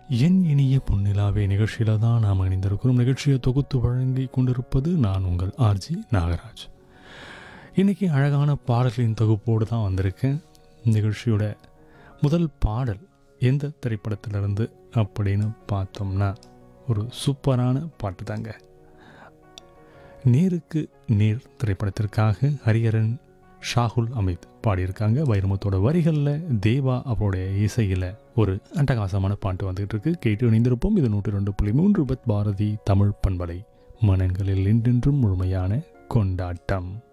என் இனிய பொன்னிலாவே நிகழ்ச்சியில் தான் நாம் இணைந்திருக்கிறோம் நிகழ்ச்சியை தொகுத்து வழங்கி கொண்டிருப்பது நான் உங்கள் ஆர்ஜி நாகராஜ் இன்னைக்கு அழகான பாடல்களின் தொகுப்போடு தான் வந்திருக்கேன் நிகழ்ச்சியோட முதல் பாடல் எந்த திரைப்படத்திலிருந்து அப்படின்னு பார்த்தோம்னா ஒரு சூப்பரான பாட்டு தாங்க நேருக்கு நேர் திரைப்படத்திற்காக ஹரிஹரன் ஷாகுல் அமித் பாடியிருக்காங்க வைரமுத்தோட வரிகளில் தேவா அவருடைய இசையில் ஒரு அட்டகாசமான பாட்டு வந்துகிட்டு இருக்கு கேட்டு இணைந்திருப்போம் இது நூற்றி ரெண்டு புள்ளி மூன்று பத் பாரதி தமிழ் பண்பலை மனங்களில் என்றென்றும் முழுமையான கொண்டாட்டம்